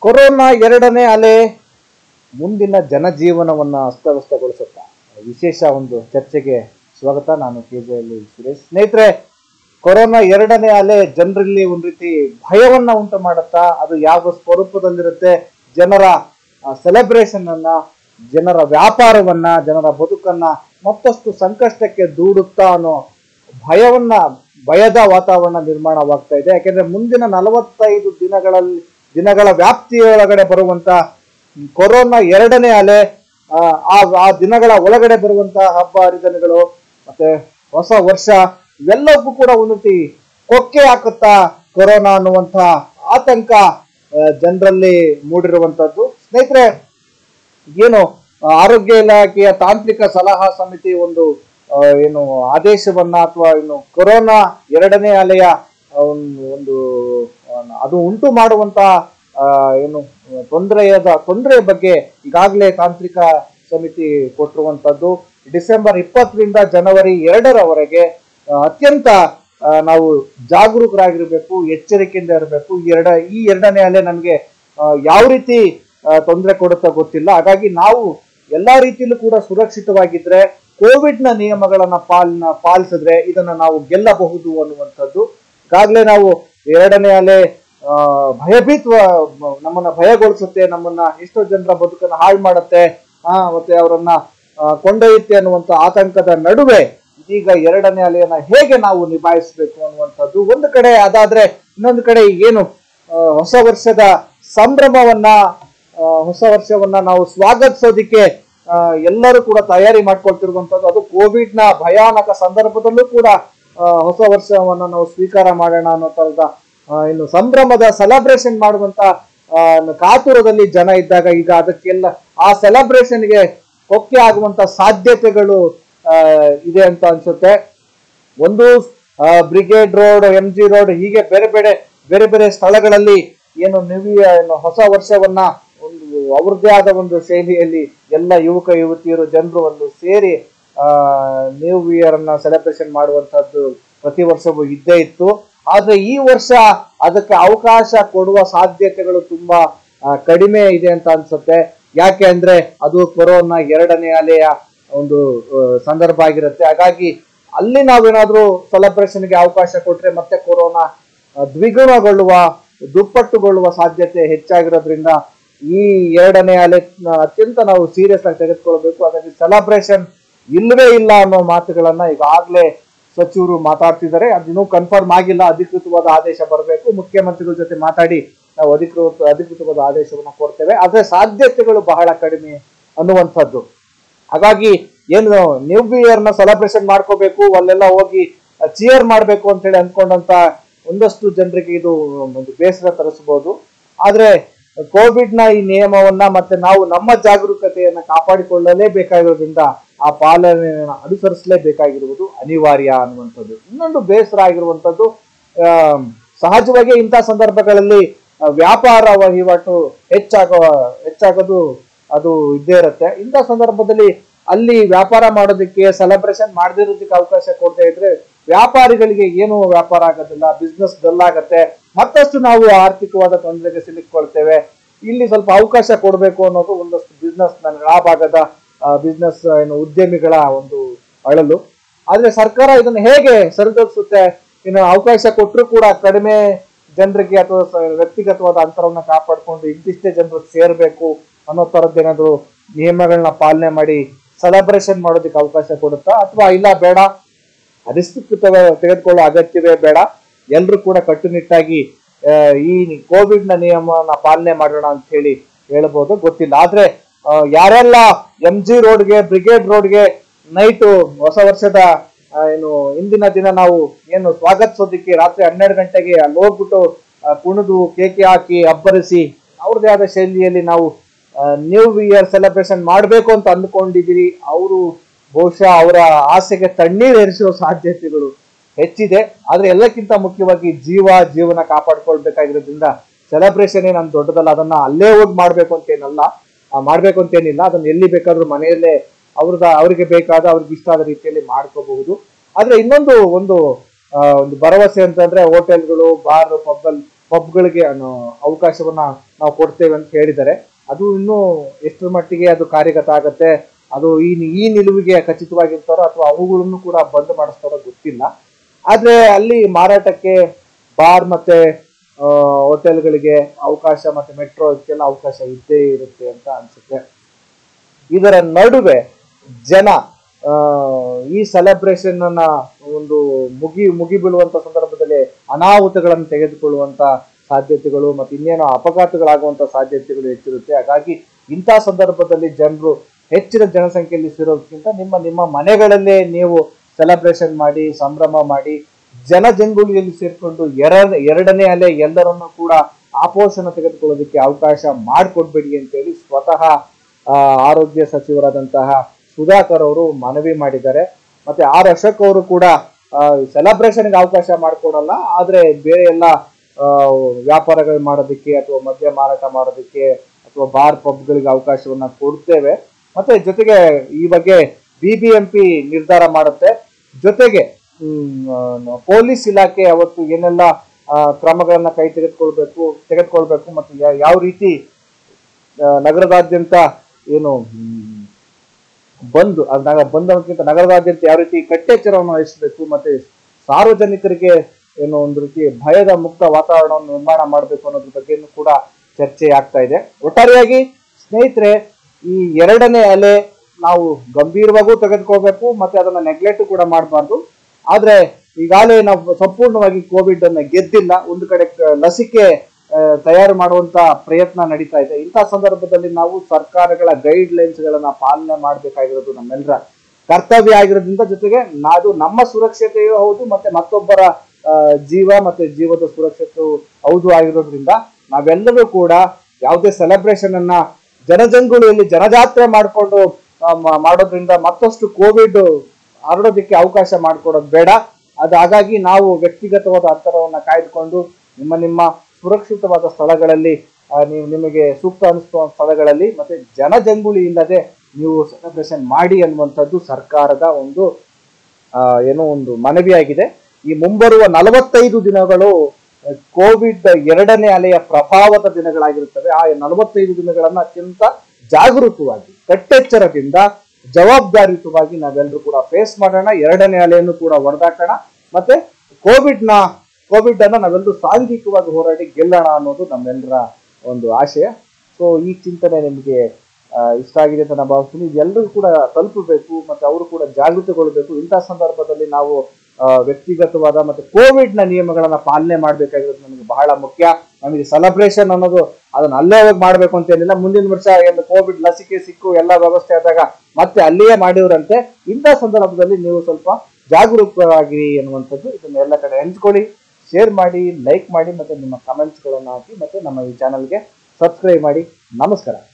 corona ಎರಡನೇ ಅಲೆ ಮುಂದಿನ ಜನಜೀವನವನ್ನು ಅಸ್ತವ್ಯಸ್ತಗೊಳಿಸುತ್ತಾ ವಿಶೇಷ ಒಂದು ಚರ್ಚೆಗೆ ಸ್ವಾಗತ ನಾನು ಕೆ ಜೆ ಎಲ್ ಸುರೇಶ್ ಸ್ನೇಹಿತರೆ ಕೊರೋನಾ ಎರಡನೇ ಅಲೆ ಜನರಲ್ಲಿ ಒಂದು ರೀತಿ ಭಯವನ್ನ ಉಂಟು ಮಾಡುತ್ತಾ ಅದು ಯಾವ ಸ್ವರೂಪದಲ್ಲಿರುತ್ತೆ ಜನರ ಸೆಲೆಬ್ರೇಷನ್ ಅನ್ನ ಜನರ ವ್ಯಾಪಾರವನ್ನ ಜನರ ಬದುಕನ್ನ ಮತ್ತಷ್ಟು ಸಂಕಷ್ಟಕ್ಕೆ ದೂಡುತ್ತಾ ಅನ್ನೋ ಭಯವನ್ನ ಭಯದ ವಾತಾವರಣ ನಿರ್ಮಾಣವಾಗ್ತಾ ಇದೆ ಯಾಕೆಂದ್ರೆ ಮುಂದಿನ ನಲವತ್ತೈದು ದಿನಗಳಲ್ಲಿ ದಿನಗಳ ವ್ಯಾಪ್ತಿಯೊಳಗಡೆ ಬರುವಂತ ಕೊರೋನಾ ಎರಡನೇ ಅಲೆ ಆ, ಆ ಆ ದಿನಗಳ ಒಳಗಡೆ ಬರುವಂತ ಹಬ್ಬ ಹರಿದಿನಗಳು ಮತ್ತೆ ಹೊಸ ವರ್ಷ ಇವೆಲ್ಲಕ್ಕೂ ಕೂಡ ಒಂದು ರೀತಿ ಕೊಕ್ಕೆ ಹಾಕುತ್ತಾ ಕೊರೋನಾ ಅನ್ನುವಂತ ಆತಂಕ ಜನರಲ್ಲಿ ಮೂಡಿರುವಂತದ್ದು ಸ್ನೇಹಿತರೆ ಏನು ಆ, ಆರೋಗ್ಯ ಇಲಾಖೆಯ ತಾಂತ್ರಿಕ ಸಲಹಾ ಸಮಿತಿ ಒಂದು ಆ, ಏನು ಆದೇಶವನ್ನ ಅಥವಾ ಏನು ಕೊರೋನಾ ಎರಡನೇ ಅಲೆಯ ಆ, ಒಂದು ಒಂದು ಆ, ಅದು ಉಂಟು ಮಾಡುವಂತ ಆ, ಏನು ತೊಂದರೆಯದ ತೊಂದರೆಯ ಬಗ್ಗೆ ಈಗಾಗಲೇ ತಾಂತ್ರಿಕ ಸಮಿತಿ ಕೊಟ್ಟಿರುವಂತದ್ದು ಡಿಸೆಂಬರ್ ಇಪ್ಪತ್ತರಿಂದ ಜನವರಿ ಎರಡರವರೆಗೆ ಆ, ಅತ್ಯಂತ ಆ, ನಾವು ಜಾಗರೂಕರಾಗಿರ್ಬೇಕು ಎಚ್ಚರಿಕೆಯಿಂದ ಇರಬೇಕು ಎರಡ ಈ ಎರಡನೇ ಅಲೆ ನಮಗೆ ಯಾವ ರೀತಿ ತೊಂದರೆ ಕೊಡುತ್ತಾ ಗೊತ್ತಿಲ್ಲ ಹಾಗಾಗಿ ನಾವು ಎಲ್ಲಾ ರೀತಿಯಲ್ಲೂ ಕೂಡ ಸುರಕ್ಷಿತವಾಗಿದ್ರೆ ಕೋವಿಡ್ ನ ನಿಯಮಗಳನ್ನ ಪಾಲನ ಪಾಲಿಸಿದ್ರೆ ಇದನ್ನ ನಾವು ಗೆಲ್ಲಬಹುದು ಅನ್ನುವಂಥದ್ದು ಈಗಾಗಲೇ ನಾವು ಎರಡನೇ ಅಲೆ ಆ, ಭಯಭೀತ ನಮ್ಮನ್ನ ಭಯಗೊಳಿಸುತ್ತೆ ನಮ್ಮನ್ನ ಎಷ್ಟೋ ಜನರ ಬದುಕನ್ನ ಹಾಳು ಮಾಡುತ್ತೆ ಆ ಮತ್ತೆ ಅವರನ್ನ ಆ, ಕೊಂಡೊಯ್ಯುತ್ತೆ ಅನ್ನುವಂಥ ಆತಂಕದ ನಡುವೆ ಇದೀಗ ಎರಡನೇ ಅಲೆಯನ್ನ ಹೇಗೆ ನಾವು ನಿಭಾಯಿಸಬೇಕು ಅನ್ನುವಂಥದ್ದು ಒಂದು ಕಡೆ ಅದಾದ್ರೆ ಇನ್ನೊಂದು ಕಡೆ ಏನು ಆ, ಹೊಸ ವರ್ಷದ ಸಂಭ್ರಮವನ್ನ ಆ, ಹೊಸ ವರ್ಷವನ್ನ ನಾವು ಸ್ವಾಗತಿಸೋದಿಕ್ಕೆ ಆ, ಎಲ್ಲರೂ ಕೂಡ ತಯಾರಿ ಮಾಡ್ಕೊಳ್ತಿರುವಂತದ್ದು ಅದು ಕೋವಿಡ್ ನ ಭಯಾನಕ ಸಂದರ್ಭದಲ್ಲೂ ಕೂಡ ಆ, ಹೊಸ ವರ್ಷವನ್ನ ನಾವು ಸ್ವೀಕಾರ ಮಾಡೋಣ ಅನ್ನೋ ತರದ ಆ, ಇನ್ನು ಸಂಭ್ರಮದ ಸೆಲೆಬ್ರೇಷನ್ ಮಾಡುವಂತ ಆ, ಕಾತುರದಲ್ಲಿ ಜನ ಇದ್ದಾಗ ಈಗ ಅದಕ್ಕೆಲ್ಲ ಆ ಸೆಲೆಬ್ರೇಷನ್ಗೆ ಕೊಕ್ಕೆ ಆಗುವಂತ ಸಾಧ್ಯತೆಗಳು ಆ, ಇದೆ ಅಂತ ಅನ್ಸುತ್ತೆ ಒಂದು Brigade Road M G Road ಹೀಗೆ ಬೇರೆ ಬೇರೆ ಬೇರೆ ಬೇರೆ ಸ್ಥಳಗಳಲ್ಲಿ ಏನು ನ್ಯೂ ಏನು ಹೊಸ ವರ್ಷವನ್ನ ಒಂದು ಅವ್ರದ್ದೇ ಆದ ಒಂದು ಶೈಲಿಯಲ್ಲಿ ಎಲ್ಲ ಯುವಕ ಯುವತಿಯರು ಜನರು ಒಂದು ಸೇರಿ ಆ ನ್ಯೂ ಇಯರ್ ಅನ್ನ ಸೆಲೆಬ್ರೇಷನ್ ಮಾಡುವಂತದ್ದು ಪ್ರತಿ ವರ್ಷವೂ ಇದ್ದೇ ಇತ್ತು ಆದ್ರೆ ಈ ವರ್ಷ ಅದಕ್ಕೆ ಅವಕಾಶ ಕೊಡುವ ಸಾಧ್ಯತೆಗಳು ತುಂಬಾ ಆ, ಕಡಿಮೆ ಇದೆ ಅಂತ ಅನ್ಸುತ್ತೆ ಯಾಕೆ ಅಂದ್ರೆ ಅದು ಕೊರೋನಾ ಎರಡನೇ ಅಲೆಯ ಒಂದು ಆ, ಸಂದರ್ಭ ಆಗಿರುತ್ತೆ ಹಾಗಾಗಿ ಅಲ್ಲಿ ನಾವೇನಾದ್ರೂ ಸೆಲೆಬ್ರೇಷನ್ಗೆ ಅವಕಾಶ ಕೊಟ್ರೆ ಮತ್ತೆ ಕೊರೋನಾ ಆ, ದ್ವಿಗುಣಗೊಳ್ಳುವ ದುಪ್ಪಟ್ಟುಗೊಳ್ಳುವ ಸಾಧ್ಯತೆ ಹೆಚ್ಚಾಗಿರೋದ್ರಿಂದ ಈ ಎರಡನೇ ಅಲೆ ಅತ್ಯಂತ ನಾವು ಸೀರಿಯಸ್ ಆಗಿ ತೆಗೆದುಕೊಳ್ಬೇಕು ಹಾಗಾಗಿ ಸೆಲೆಬ್ರೇಷನ್ ಇಲ್ಲವೇ ಇಲ್ಲ ಅನ್ನೋ ಮಾತುಗಳನ್ನ ಈಗಾಗಲೇ ಸಚಿವರು ಮಾತಾಡ್ತಿದ್ದಾರೆ ಅದಿನ್ನೂ ಕನ್ಫರ್ಮ್ ಆಗಿಲ್ಲ ಅಧಿಕೃತವಾದ ಆದೇಶ ಬರಬೇಕು ಮುಖ್ಯಮಂತ್ರಿಗಳ ಜೊತೆ ಮಾತಾಡಿ ನಾವು ಅಧಿಕೃತ ಅಧಿಕೃತವಾದ ಆದೇಶವನ್ನ ಕೊಡ್ತೇವೆ ಆದ್ರೆ ಸಾಧ್ಯತೆಗಳು ಬಹಳ ಕಡಿಮೆ ಅನ್ನುವಂಥದ್ದು ಹಾಗಾಗಿ ಏನು ನ್ಯೂ ಇಯರ್ ನ ಸೆಲೆಬ್ರೇಷನ್ ಮಾಡ್ಕೋಬೇಕು ಅಲ್ಲೆಲ್ಲ ಹೋಗಿ ಚಿಯರ್ ಮಾಡ್ಬೇಕು ಅಂತ ಹೇಳಿ ಅನ್ಕೊಂಡಂತ ಒಂದಷ್ಟು ಜನರಿಗೆ ಇದು ಒಂದು ಬೇಸರ ತರಿಸಬಹುದು ಆದ್ರೆ ಕೋವಿಡ್ ನ ಈ ನಿಯಮವನ್ನ ಮತ್ತೆ ನಾವು ನಮ್ಮ ಜಾಗರೂಕತೆಯನ್ನ ಕಾಪಾಡಿಕೊಳ್ಳಲೇಬೇಕಾಗಿರೋದ್ರಿಂದ ಆ ಪಾಲನೆಯನ್ನು ಅನುಸರಿಸಲೇಬೇಕಾಗಿರುವುದು ಅನಿವಾರ್ಯ ಅನ್ನುವಂಥದ್ದು ಇನ್ನೊಂದು ಬೇಸರ ಆಗಿರುವಂಥದ್ದು ಆ, ಸಹಜವಾಗಿ ಇಂಥ ಸಂದರ್ಭಗಳಲ್ಲಿ ಆ, ವ್ಯಾಪಾರ ವಹಿವಾಟು ಹೆಚ್ಚಾಗೋ ಹೆಚ್ಚಾಗೋದು ಅದು ಇದ್ದೇ ಇರುತ್ತೆ ಇಂಥ ಸಂದರ್ಭದಲ್ಲಿ ಅಲ್ಲಿ ವ್ಯಾಪಾರ ಮಾಡೋದಕ್ಕೆ ಸೆಲೆಬ್ರೇಷನ್ ಮಾಡದಿರೋದಕ್ಕೆ ಅವಕಾಶ ಕೊಡದೇ ಇದ್ರೆ ವ್ಯಾಪಾರಿಗಳಿಗೆ ಏನು ವ್ಯಾಪಾರ ಆಗೋದಿಲ್ಲ ಬಿಸ್ನೆಸ್ ಡಲ್ ಆಗತ್ತೆ ಮತ್ತಷ್ಟು ನಾವು ಆರ್ಥಿಕವಾದ ತೊಂದರೆಗೆ ಸಿಲುಕೊಳ್ತೇವೆ ಇಲ್ಲಿ ಸ್ವಲ್ಪ ಅವಕಾಶ ಕೊಡಬೇಕು ಅನ್ನೋದು ಒಂದಷ್ಟು ಬಿಸ್ನೆಸ್ ಆ ಭಾಗದ ಬಿಸ್ನೆಸ್ ಏನು ಉದ್ಯಮಿಗಳ ಒಂದು ಅಳಲು ಆದ್ರೆ ಸರ್ಕಾರ ಇದನ್ನು ಹೇಗೆ ಸರಿದೂಗಿಸುತ್ತೆ ಇನ್ನು ಅವಕಾಶ ಕೊಟ್ಟರು ಕೂಡ ಕಡಿಮೆ ಜನರಿಗೆ ಅಥವಾ ಸ- ವ್ಯಕ್ತಿಗತವಾದ ಅಂತರವನ್ನ ಕಾಪಾಡಿಕೊಂಡು ಇಂತಿಷ್ಟೇ ಜನರು ಸೇರ್ಬೇಕು ಅನ್ನೋ ತರದ್ದೇನಾದ್ರು ನಿಯಮಗಳನ್ನ ಪಾಲನೆ ಮಾಡಿ ಸೆಲೆಬ್ರೇಷನ್ ಮಾಡೋದಕ್ಕೆ ಅವಕಾಶ ಕೊಡುತ್ತಾ ಅಥವಾ ಇಲ್ಲ ಬೇಡ ರಿಸ್ಕ್ ತೆಗೆದುಕೊಳ್ಳೋ ಅಗತ್ಯವೇ ಬೇಡ ಎಲ್ಲರೂ ಕೂಡ ಕಟ್ಟುನಿಟ್ಟಾಗಿ ಆ, ಈ ಕೋವಿಡ್ ನ ನಿಯಮನ ಪಾಲನೆ ಮಾಡೋಣ ಅಂತ ಹೇಳಿ ಹೇಳ್ಬೋದು ಗೊತ್ತಿಲ್ಲ ಆದ್ರೆ ಆ, ಯಾರೆಲ್ಲ ಎಂ ಜಿ ರೋಡ್ಗೆ ಬ್ರಿಗೇಡ್ ರೋಡ್ಗೆ ನೈಟು ಹೊಸ ವರ್ಷದ ಆ, ಏನು ಇಂದಿನ ದಿನ ನಾವು ಏನು ಸ್ವಾಗತಿಸೋದಕ್ಕೆ ರಾತ್ರಿ ಹನ್ನೆರಡು ಗಂಟೆಗೆ ಅಲ್ಲಿ ಹೋಗ್ಬಿಟ್ಟು ಆ, ಕುಣಿದು ಕೇಕೆ ಹಾಕಿ ಅಬ್ಬರಿಸಿ ಅವ್ರದೇ ಆದ ಶೈಲಿಯಲ್ಲಿ ನಾವು ನ್ಯೂ ಇಯರ್ ಸೆಲೆಬ್ರೇಷನ್ ಮಾಡಬೇಕು ಅಂತ ಅಂದ್ಕೊಂಡಿದ್ದೀರಿ ಅವರು ಬಹುಶಃ ಅವರ ಆಸೆಗೆ ತಣ್ಣೀರು ಏರಿಸುವ ಸಾಧ್ಯತೆಗಳು ಹೆಚ್ಚಿದೆ ಆದ್ರೆ ಎಲ್ಲಕ್ಕಿಂತ ಮುಖ್ಯವಾಗಿ ಜೀವ ಜೀವನ ಕಾಪಾಡ್ಕೊಳ್ಬೇಕಾಗಿರೋದ್ರಿಂದ ಸೆಲೆಬ್ರೇಷನ್ ಏನು ದೊಡ್ಡದಲ್ಲ ಅದನ್ನ ಅಲ್ಲೇ ಹೋಗಿ ಮಾಡ್ಬೇಕು ಅಂತೇನಲ್ಲ ಆ, ಮಾಡ್ಬೇಕು ಅಂತೇನಿಲ್ಲ ಅದನ್ನ ಎಲ್ಲಿ ಬೇಕಾದ್ರೂ ಮನೆಯಲ್ಲೇ ಅವ್ರದ ಅವ್ರಿಗೆ ಬೇಕಾದ ಅವ್ರಿಗೆ ಇಷ್ಟ ಆದ ರೀತಿಯಲ್ಲಿ ಮಾಡ್ಕೋಬಹುದು ಆದ್ರೆ ಇನ್ನೊಂದು ಒಂದು ಆ, ಒಂದು ಭರವಸೆ ಅಂತಂದ್ರೆ ಹೋಟೆಲ್ಗಳು ಬಾರ್ ಪಬ್ಬಲ್ ಪಬ್ಗಳಿಗೆ ಅವಕಾಶವನ್ನ ನಾವು ಕೊಡ್ತೇವೆ ಅಂತ ಹೇಳಿದ್ದಾರೆ ಅದು ಇನ್ನೂ ಎಷ್ಟರ ಮಟ್ಟಿಗೆ ಅದು ಕಾರ್ಯಗತ ಆಗುತ್ತೆ ಅದು ಈ ಈ ನಿಲುವಿಗೆ ಖಚಿತವಾಗಿರ್ತಾರೋ ಅಥವಾ ಅವುಗಳನ್ನು ಕೂಡ ಬಂದ್ ಮಾಡಿಸ್ತಾರೋ ಗೊತ್ತಿಲ್ಲ ಆದ್ರೆ ಅಲ್ಲಿ ಮಾರಾಟಕ್ಕೆ ಬಾರ್ ಮತ್ತೆ ಆ, ಹೋಟೆಲ್ಗಳಿಗೆ ಅವಕಾಶ ಮತ್ತೆ ಮೆಟ್ರೋ ಇದಕ್ಕೆಲ್ಲ ಅವಕಾಶ ಇದ್ದೇ ಇರುತ್ತೆ ಅಂತ ಅನ್ಸುತ್ತೆ ಇದರ ನಡುವೆ ಜನ ಆ, ಈ ಸೆಲೆಬ್ರೇಷನ್ ಅನ್ನ ಒಂದು ಮುಗಿ ಮುಗಿ ಬೀಳುವಂತ ಸಂದರ್ಭದಲ್ಲಿ ಅನಾಹುತಗಳನ್ನು ತೆಗೆದುಕೊಳ್ಳುವಂತ ಸಾಧ್ಯತೆಗಳು ಮತ್ತೆ ಇನ್ನೇನೋ ಅಪಘಾತಗಳಾಗುವಂತ ಸಾಧ್ಯತೆಗಳು ಹೆಚ್ಚಿರುತ್ತೆ ಹಾಗಾಗಿ ಇಂಥ ಸಂದರ್ಭದಲ್ಲಿ ಜನರು ಹೆಚ್ಚಿನ ಜನಸಂಖ್ಯೆಯಲ್ಲಿ ಸೇರೋದಕ್ಕಿಂತ ನಿಮ್ಮ ನಿಮ್ಮ ಮನೆಗಳಲ್ಲೇ ನೀವು ಸೆಲೆಬ್ರೇಷನ್ ಮಾಡಿ ಸಂಭ್ರಮ ಮಾಡಿ ಜನಜಂಗುಳಿಯಲ್ಲಿ ಸೇರ್ಕೊಂಡು ಎರ ಎರಡನೇ ಅಲೆ ಎಲ್ಲರನ್ನೂ ಕೂಡ ಆಪೋಷಣ ತೆಗೆದುಕೊಳ್ಳೋದಕ್ಕೆ ಅವಕಾಶ ಮಾಡಿಕೊಡ್ಬೇಡಿ ಅಂತೇಳಿ ಸ್ವತಃ ಆ, ಆರೋಗ್ಯ ಸಚಿವರಾದಂತಹ ಸುಧಾಕರ್ ಅವರು ಮನವಿ ಮಾಡಿದ್ದಾರೆ ಮತ್ತೆ ಆರ್ ಅಶೋಕ್ ಅವರು ಕೂಡ ಸೆಲೆಬ್ರೇಷನ್ಗೆ ಅವಕಾಶ ಮಾಡಿಕೊಡಲ್ಲ ಆದ್ರೆ ಬೇರೆ ಎಲ್ಲ ಆ, ವ್ಯಾಪಾರಗಳು ಮಾಡೋದಕ್ಕೆ ಅಥವಾ ಮದ್ಯ ಮಾರಾಟ ಮಾಡೋದಕ್ಕೆ ಅಥವಾ ಬಾರ್ ಪಬ್ಗಳಿಗೆ ಅವಕಾಶವನ್ನ ಕೊಡ್ತೇವೆ ಮತ್ತೆ ಜೊತೆಗೆ ಈ ಬಗ್ಗೆ ಬಿಬಿಎಂಪಿ ನಿರ್ಧಾರ ಮಾಡುತ್ತೆ ಜೊತೆಗೆ ಹ್ಮ್, ಆ, ಪೊಲೀಸ್ ಇಲಾಖೆ ಅವತ್ತು ಏನೆಲ್ಲ ಆ, ಕ್ರಮಗಳನ್ನ ಕೈ ತೆಗೆದುಕೊಳ್ಬೇಕು ತೆಗೆದುಕೊಳ್ಬೇಕು ಮತ್ತು ಯಾ- ಯಾವ ರೀತಿ ಆ, ನಗರದಾದ್ಯಂತ ಏನು ಹ್ಮ್, ಬಂದ್ ಅದು ನಗ ಬಂದ್ ಅನ್ನೋದಕ್ಕಿಂತ ನಗರದಾದ್ಯಂತ ಯಾವ ರೀತಿ ಕಟ್ಟೆಚ್ಚರವನ್ನು ವಹಿಸಬೇಕು ಮತ್ತೆ ಸಾರ್ವಜನಿಕರಿಗೆ ಏನು ಒಂದು ರೀತಿ ಭಯದ ಮುಕ್ತ ವಾತಾವರಣವನ್ನು ನಿರ್ಮಾಣ ಮಾಡಬೇಕು ಅನ್ನೋದ್ರ ಬಗ್ಗೆನೂ ಕೂಡ ಚರ್ಚೆ ಆಗ್ತಾ ಇದೆ ಒಟ್ಟಾರೆಯಾಗಿ ಸ್ನೇಹಿತರೆ ಈ ಎರಡನೇ ಅಲೆ ನಾವು ಗಂಭೀರವಾಗೂ ತೆಗೆದುಕೋಬೇಕು ಮತ್ತೆ ಅದನ್ನ ನೆಗ್ಲೆಕ್ಟ್ ಕೂಡ ಮಾಡಬಾರ್ದು ಆದ್ರೆ ಈಗಾಗಲೇ ನಾವು ಸಂಪೂರ್ಣವಾಗಿ ಕೋವಿಡ್ ಅನ್ನ ಗೆದ್ದಿಲ್ಲ ಒಂದು ಕಡೆ ಕ- ಲಸಿಕೆ ಆ, ತಯಾರು ಮಾಡುವಂತ ಪ್ರಯತ್ನ ನಡೀತಾ ಇದೆ ಇಂಥ ಸಂದರ್ಭದಲ್ಲಿ ನಾವು ಸರ್ಕಾರಗಳ ಗೈಡ್ ಲೈನ್ಸ್ ಗಳನ್ನ ಪಾಲನೆ ಮಾಡಬೇಕಾಗಿರೋದು ನಮ್ಮೆಲ್ಲರ ಕರ್ತವ್ಯ ಆಗಿರೋದ್ರಿಂದ ಜೊತೆಗೆ ಅದು ನಮ್ಮ ಸುರಕ್ಷತೆಯೂ ಹೌದು ಮತ್ತೆ ಮತ್ತೊಬ್ಬರ ಆ, ಜೀವ ಮತ್ತೆ ಜೀವದ ಸುರಕ್ಷತೆ ಹೌದು ಆಗಿರೋದ್ರಿಂದ ನಾವೆಲ್ಲರೂ ಕೂಡ ಯಾವುದೇ ಸೆಲೆಬ್ರೇಷನ್ ಅನ್ನ ಜನಜಂಗುಳಿಯಲ್ಲಿ ಜನಜಾತ್ರೆ ಮಾಡಿಕೊಂಡು ಮಾಡೋದ್ರಿಂದ ಮತ್ತಷ್ಟು ಕೋವಿಡ್ ಹರಡೋದಕ್ಕೆ ಅವಕಾಶ ಮಾಡಿಕೊಡೋದು ಬೇಡ ಅದು ಹಾಗಾಗಿ ನಾವು ವ್ಯಕ್ತಿಗತವಾದ ಅಂತರವನ್ನ ಕಾಯ್ದುಕೊಂಡು ನಿಮ್ಮ ನಿಮ್ಮ ಸುರಕ್ಷಿತವಾದ ಸ್ಥಳಗಳಲ್ಲಿ ಆ, ನೀವು ನಿಮಗೆ ಸೂಕ್ತ ಅನಿಸುವ ಸ್ಥಳಗಳಲ್ಲಿ ಮತ್ತೆ ಜನಜಂಗುಳಿ ಇಲ್ಲದೆ ನೀವು ಸೆಲೆಬ್ರೇಷನ್ ಮಾಡಿ ಅನ್ನುವಂಥದ್ದು ಸರ್ಕಾರದ ಒಂದು ಆ, ಏನೋ ಒಂದು ಮನವಿಯಾಗಿದೆ ಈ ಮುಂಬರುವ ನಲವತ್ತೈದು ದಿನಗಳು ಕೋವಿಡ್ ಎರಡನೇ ಅಲೆಯ ಪ್ರಭಾವದ ದಿನಗಳಾಗಿರುತ್ತವೆ ಆ ನಲವತ್ತೈದು ದಿನಗಳನ್ನ ಅತ್ಯಂತ ಜಾಗರೂಕವಾಗಿ ಕಟ್ಟೆಚ್ಚರದಿಂದ ಜವಾಬ್ದಾರಿಯುತವಾಗಿ ನಾವೆಲ್ಲರೂ ಕೂಡ ಫೇಸ್ ಮಾಡೋಣ ಎರಡನೇ ಅಲೆಯನ್ನು ಕೂಡ ಹೊಡೆದಾಕೋಣ ಮತ್ತೆ ಕೋವಿಡ್ ನ ಕೋವಿಡ್ ಅನ್ನ ನಾವೆಲ್ಲರೂ ಸಾಂಘಿಕವಾಗಿ ಹೋರಾಡಿ ಗೆಲ್ಲೋಣ ಅನ್ನೋದು ನಮ್ಮೆಲ್ಲರ ಒಂದು ಆಶಯ ಸೊ ಈ ಚಿಂತನೆ ನಿಮಗೆ ಆ, ಇಷ್ಟ ಆಗಿದೆ ಅಂತ ನಾನು ಭಾವಿಸ್ತೀನಿ ಎಲ್ಲರೂ ಕೂಡ ತಲುಪಬೇಕು ಮತ್ತೆ ಅವರು ಕೂಡ ಜಾಗೃತಿಗೊಳ್ಬೇಕು ಇಂಥ ಸಂದರ್ಭದಲ್ಲಿ ನಾವು ಆ, ವ್ಯಕ್ತಿಗತವಾದ ಮತ್ತೆ ಕೋವಿಡ್ ನ ನಿಯಮಗಳನ್ನ ಪಾಲನೆ ಮಾಡ್ಬೇಕಾಗಿರೋದು ನಮಗೆ ಬಹಳ ಮುಖ್ಯ ನಮಗೆ ಸೆಲೆಬ್ರೇಷನ್ ಅನ್ನೋದು ಅದನ್ನ ಅಲ್ಲೇ ಹೋಗಿ ಮಾಡ್ಬೇಕು ಅಂತ ಏನಿಲ್ಲ ಮುಂದಿನ ವರ್ಷ ಏನು ಕೋವಿಡ್ ಲಸಿಕೆ ಸಿಕ್ಕು ಎಲ್ಲ ವ್ಯವಸ್ಥೆ ಆದಾಗ ಮತ್ತೆ ಅಲ್ಲಿಯೇ ಮಾಡಿವ್ರಂತೆ ಇಂಥ ಸಂದರ್ಭದಲ್ಲಿ ನೀವು ಸ್ವಲ್ಪ ಜಾಗರೂಕರಾಗಿರಿ ಅನ್ನುವಂಥದ್ದು ಇದನ್ನ ಎಲ್ಲ ಕಡೆ ಹಂಚ್ಕೊಳ್ಳಿ ಶೇರ್ ಮಾಡಿ ಲೈಕ್ ಮಾಡಿ ಮತ್ತೆ ನಿಮ್ಮ ಕಮೆಂಟ್ಸ್ಗಳನ್ನು ಹಾಕಿ ಮತ್ತೆ ನಮ್ಮ ಈ ಚಾನಲ್ಗೆ ಸಬ್ಸ್ಕ್ರೈಬ್ ಮಾಡಿ ನಮಸ್ಕಾರ